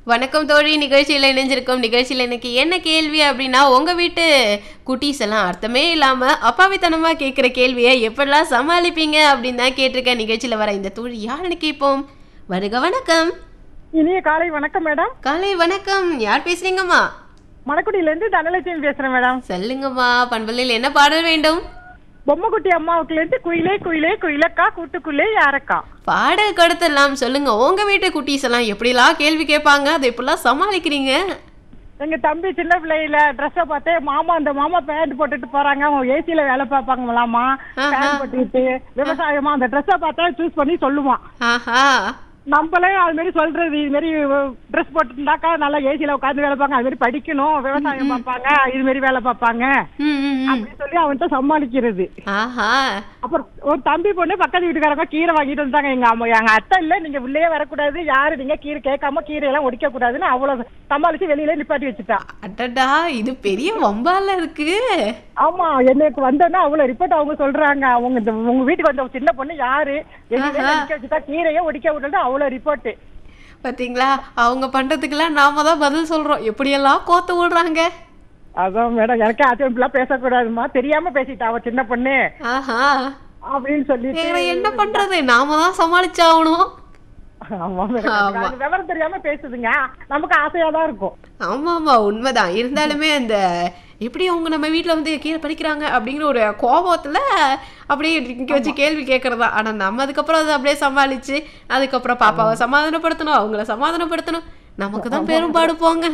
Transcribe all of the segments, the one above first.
வணக்கம் தோழி நிகழ்ச்சியில் இணைஞ்சிருக்கோம் நிகழ்ச்சியில் இன்னைக்கு என்ன கேள்வி அப்படின்னா உங்கள் வீட்டு குட்டீஸ் எல்லாம் அர்த்தமே இல்லாமல் அப்பாவித்தனமாக கேட்குற கேள்வியை எப்படிலாம் சமாளிப்பீங்க அப்படின்னு தான் கேட்டிருக்கேன் நிகழ்ச்சியில் வர இந்த தோழி யாருன்னு கேட்போம் வருக வணக்கம் இனிய காலை வணக்கம் மேடம் காலை வணக்கம் யார் பேசுறீங்கம்மா மணக்குடியில இருந்து தனலட்சுமி பேசுறேன் மேடம் சொல்லுங்கம்மா பண்பலில் என்ன பாடல் வேண்டும் பொம்மக்குட்டி அம்மாவுக்குல இருந்து குயிலே குயிலே குயிலக்கா கூட்டுக்குள்ளே யாரக்கா பாடல் கொடுத்துடலாம் சொல்லுங்க உங்க வீட்டு குட்டீஸ் எல்லாம் எப்படிலாம் கேள்வி கேட்பாங்க அதை எப்படிலாம் சமாளிக்கிறீங்க எங்க தம்பி சின்ன பிள்ளையில ட்ரெஸ்ஸை பார்த்து மாமா அந்த மாமா பேண்ட் போட்டுட்டு போறாங்க அவங்க ஏசில வேலை பார்ப்பாங்களாமா பேண்ட் போட்டுக்கிட்டு விவசாயமா அந்த ட்ரெஸ்ஸை பார்த்தா சூஸ் பண்ணி சொல்லுவான் ஆஹா நம்மளே அது மாதிரி சொல்றது இது மாதிரி ட்ரெஸ் போட்டுருந்தாக்கா நல்லா ஏசில உட்காந்து வேலை பார்ப்பாங்க அது மாதிரி படிக்கணும் விவசாயம் பார்ப்பாங்க இது மாதிரி வேலை பார்ப்பாங்க ம், ம், ம். அப்படின்னு சொல்லி அவன்கிட்ட சமாளிக்கிறது ஆஹா அப்புறம் ஒரு தம்பி பொண்ணு பக்கத்து வீட்டுக்காரங்க கீரை வாங்கிட்டு வந்தாங்க எங்க அம்மா எங்க அத்தை இல்ல நீங்க உள்ளே வரக்கூடாது யாரு நீங்க கீரை கேட்காம கீரை எல்லாம் ஒடிக்க கூடாதுன்னு அவ்வளவு சமாளிச்சு வெளியில நிப்பாட்டி வச்சுட்டா அடடா இது பெரிய வம்பால இருக்கு ஆமா எனக்கு வந்தோன்னா அவ்வளவு ரிப்போர்ட் அவங்க சொல்றாங்க அவங்க இந்த உங்க வீட்டுக்கு வந்த ஒரு சின்ன பொண்ணு யாரு வெளியில நிக்க வச்சுட்டா கீரையே ஒடிக்க விடல அவ்வளவு ரிப்போர்ட் பாத்தீங்களா அவங்க பண்றதுக்கெல்லாம் நாம தான் பதில் சொல்றோம் எப்படியெல்லாம் கோத்து விடுறாங்க அதான் மேடம் எனக்கு அது இப்படிலாம் பேசக்கூடாதுமா தெரியாம பேசிட்டா அவ சின்ன பொண்ணு ஆஹா அப்படின்னு சொல்லிட்டு வேற என்ன பண்றது நாம தான் சமாளிச்சாகணும் ஆமா மேடம் அது விவரம் தெரியாம பேசுதுங்க நமக்கு ஆசையா தான் இருக்கும் ஆமா ஆமா உண்மைதான் இருந்தாலுமே அந்த எப்படி அவங்க நம்ம வீட்ல வந்து கீழே படிக்கிறாங்க அப்படிங்கிற ஒரு கோபத்துல அப்படியே நிக்க வச்சு கேள்வி கேட்கறதா ஆனா நம்ம அதுக்கப்புறம் அதை அப்படியே சமாளிச்சு அதுக்கப்புறம் பாப்பாவை சமாதானப்படுத்தணும் அவங்கள சமாதானப்படுத்தணும் நமக்கு தான் பெரும்பாடு போங்க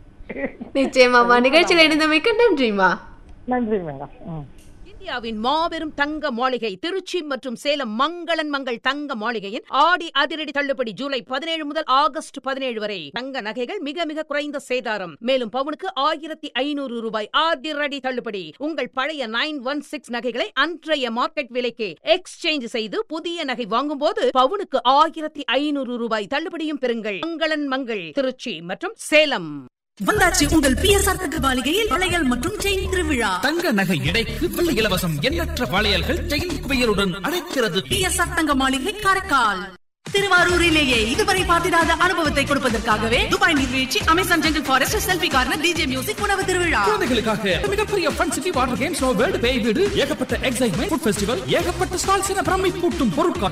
நிச்சயமாமா நிகழ்ச்சியில் இணைந்தமைக்கு நன்றிமா நன்றி மேடம் ம் இந்தியாவின் மாபெரும் தங்க மாளிகை திருச்சி மற்றும் சேலம் மங்களன் மங்கள் தங்க மாளிகையின் ஆடி அதிரடி தள்ளுபடி ஜூலை பதினேழு முதல் ஆகஸ்ட் பதினேழு வரை தங்க நகைகள் மிக மிக குறைந்த சேதாரம் மேலும் பவுனுக்கு ஆயிரத்தி ஐநூறு ரூபாய் அதிரடி தள்ளுபடி உங்கள் பழைய நைன் ஒன் சிக்ஸ் நகைகளை அன்றைய மார்க்கெட் விலைக்கு எக்ஸ்சேஞ்ச் செய்து புதிய நகை வாங்கும்போது பவுனுக்கு ஆயிரத்தி ஐநூறு ரூபாய் தள்ளுபடியும் பெறுங்கள் மங்களன் மங்கள் திருச்சி மற்றும் சேலம் வந்தாச்சு உங்கள் பிஎஸ்ஆர் தங்க மாளிகையில் வளையல் மற்றும் செயின் திருவிழா தங்க நகை எடைக்கு வெள்ளி இலவசம் எண்ணற்ற வளையல்கள் செயின் குவியலுடன் அழைக்கிறது பிஎஸ்ஆர் தங்க மாளிகை காரைக்கால் திருவாரூரிலேயே இதுவரை பார்த்திராத அனுபவத்தை கொடுப்பதற்காகவே துபாய் நீர்வீழ்ச்சி Amazon jungle forest selfie corner DJ music உணவு திருவிழா குழந்தைகளுக்காக மிகப்பெரிய fun city water games world பேய் வீடு ஏகப்பட்ட எக்ஸைட்மெண்ட் ஃபுட் ஃபெஸ்டிவல் ஏகப்பட்ட ஸ்டால்ஸ் என பிரமிப்பூட்டும் பொருட்காட்சி